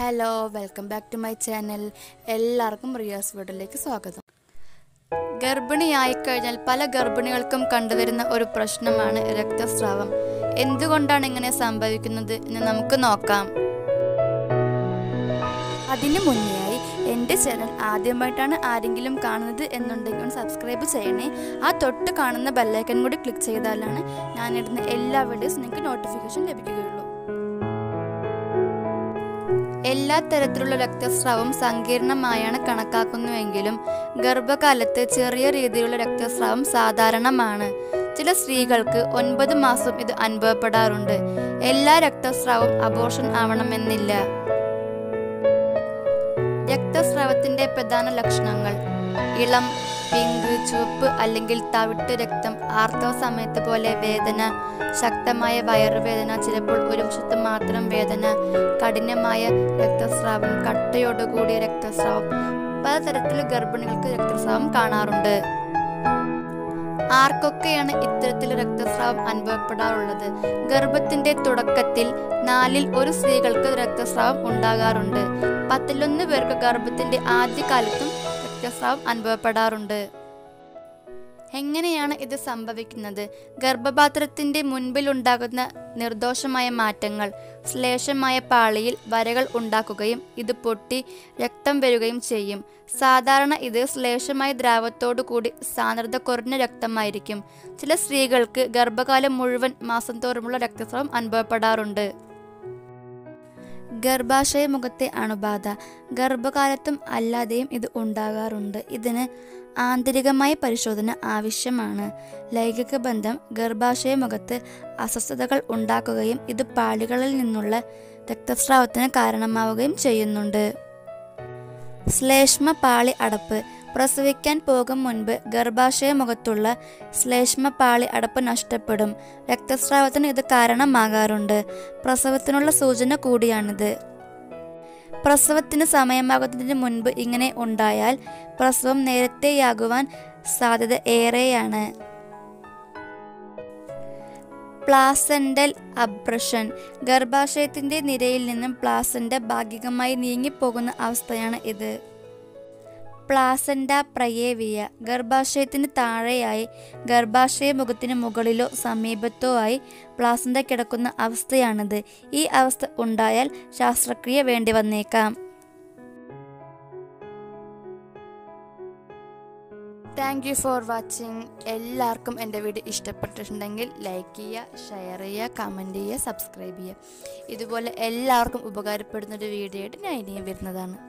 hello welcome back to my channel എല്ലാവർക്കും റിയാസ് വീഡിയോയിലേക്ക് സ്വാഗതം ഗർഭിണിയായി കഴിഞ്ഞാൽ പല ഗർഭിണികൾക്കും കണ്ടുവരുന്ന ഒരു പ്രശ്നമാണ് രക്തസ്രാവം എന്തുകൊണ്ടാണ് ഇങ്ങനെ സംഭവിക്കുന്നത് എന്ന് നമുക്ക് നോക്കാം അതിനു മുന്നെയായി എൻ്റെ ചാനൽ ആദ്യമായിട്ടാണ് ആരെങ്കിലും കാണുന്നത് എന്നുണ്ടെങ്കിൽ ഒന്ന് സബ്സ്ക്രൈബ് ചെയ്യണേ ആ തൊട്ട് കാണുന്ന ബെല്ലൈക്കൻ കൂടി ക്ലിക്ക് ചെയ്താലാണ് ഞാനിടുന്ന എല്ലാ വീഡിയോസും നിങ്ങൾക്ക് നോട്ടിഫിക്കേഷൻ ലഭിക്കുകയുള്ളൂ എല്ലാ തരത്തിലുള്ള രക്തസ്രാവം സങ്കീർണമായാണ് കണക്കാക്കുന്നുവെങ്കിലും ഗർഭകാലത്ത് ചെറിയ രീതിയിലുള്ള രക്തസ്രാവം സാധാരണമാണ് ചില സ്ത്രീകൾക്ക് ഒൻപത് മാസം ഇത് അനുഭവപ്പെടാറുണ്ട് എല്ലാ രക്തസ്രാവവും അബോർഷൻ ആവണമെന്നില്ല രക്തസ്രാവത്തിന്റെ പ്രധാന ലക്ഷണങ്ങൾ ഇളം പിങ്ക് ചുവപ്പ് അല്ലെങ്കിൽ തവിട്ട് രക്തം ആർത്തവ സമയത്ത് പോലെ വേദന ശക്തമായ വയറുവേദന ചിലപ്പോൾ ഒരു വശത്ത് മാത്രം വേദന കഠിനമായ രക്തസ്രാവം കട്ടയോടുകൂടിയ രക്തസ്രാവം പലതരത്തിൽ ഗർഭിണികൾക്ക് രക്തസ്രാവം കാണാറുണ്ട് ആർക്കൊക്കെയാണ് ഇത്തരത്തിൽ രക്തസ്രാവം അനുഭവപ്പെടാറുള്ളത് ഗർഭത്തിന്റെ തുടക്കത്തിൽ നാലിൽ ഒരു സ്ത്രീകൾക്ക് രക്തസ്രാവം ഉണ്ടാകാറുണ്ട് പത്തിലൊന്ന് പേർക്ക് ഗർഭത്തിന്റെ ആദ്യകാലത്തും രക്തസ്രാവം അനുഭവപ്പെടാറുണ്ട് എങ്ങനെയാണ് ഇത് സംഭവിക്കുന്നത് ഗർഭപാത്രത്തിന്റെ മുൻപിൽ ഉണ്ടാകുന്ന നിർദോഷമായ മാറ്റങ്ങൾ ശ്ലേഷമായ പാളിയിൽ വരകൾ ഉണ്ടാക്കുകയും ഇത് പൊട്ടി രക്തം വരികയും ചെയ്യും സാധാരണ ഇത് ശ്ലേഷമായ ദ്രാവത്തോടു കൂടി സാന്ദ്രത കുറഞ്ഞ രക്തമായിരിക്കും ചില സ്ത്രീകൾക്ക് ഗർഭകാലം മുഴുവൻ മാസം തോറുമുള്ള രക്തസ്രാവം അനുഭവപ്പെടാറുണ്ട് ഗർഭാശയ മുഖത്തെ അണുബാധ ഗർഭകാലത്തും അല്ലാതെയും ഇത് ഉണ്ടാകാറുണ്ട് ഇതിന് ആന്തരികമായ പരിശോധന ആവശ്യമാണ് ലൈംഗിക ബന്ധം ഗർഭാശയ മുഖത്ത് അസ്വസ്ഥതകൾ ഉണ്ടാക്കുകയും ഇത് പാളികളിൽ നിന്നുള്ള രക്തസ്രാവത്തിന് കാരണമാവുകയും ചെയ്യുന്നുണ്ട് ശ്ലേഷ്മ പാളി അടപ്പ് പ്രസവിക്കാൻ പോകും മുൻപ് ഗർഭാശയ മുഖത്തുള്ള ശ്ലേഷ്മ പാളി അടപ്പ് നഷ്ടപ്പെടും രക്തസ്രാവത്തിന് ഇത് കാരണമാകാറുണ്ട് പ്രസവത്തിനുള്ള സൂചന കൂടിയാണിത് പ്രസവത്തിന് സമയമാകുന്നതിന് മുൻപ് ഇങ്ങനെ ഉണ്ടായാൽ പ്രസവം നേരത്തെയാകുവാൻ സാധ്യത ഏറെയാണ് പ്ലാസെന്റൽ അബ്രഷൻ ഗർഭാശയത്തിന്റെ നിരയിൽ നിന്നും പ്ലാസെന്റ ഭാഗികമായി നീങ്ങിപ്പോകുന്ന അവസ്ഥയാണ് ഇത് പ്ലാസെന്റ പ്രയേവിയ ഗർഭാശയത്തിന് താഴെയായി ഗർഭാശയ മുഖത്തിന് മുകളിലോ സമീപത്തോ ആയി പ്ലാസെന്റ കിടക്കുന്ന അവസ്ഥയാണിത് ഈ അവസ്ഥ ഉണ്ടായാൽ ശസ്ത്രക്രിയ വേണ്ടി വന്നേക്കാം താങ്ക് യു ഫോർ വാച്ചിങ് എല്ലാവർക്കും എൻ്റെ വീഡിയോ ഇഷ്ടപ്പെട്ടിട്ടുണ്ടെങ്കിൽ ലൈക്ക് ചെയ്യുക ഷെയർ ചെയ്യുക കമൻറ്റ് ചെയ്യുക സബ്സ്ക്രൈബ് ചെയ്യുക ഇതുപോലെ എല്ലാവർക്കും ഉപകാരപ്പെടുന്ന ഒരു വീഡിയോ ആയിട്ട് ഞാൻ ഇനിയും വരുന്നതാണ്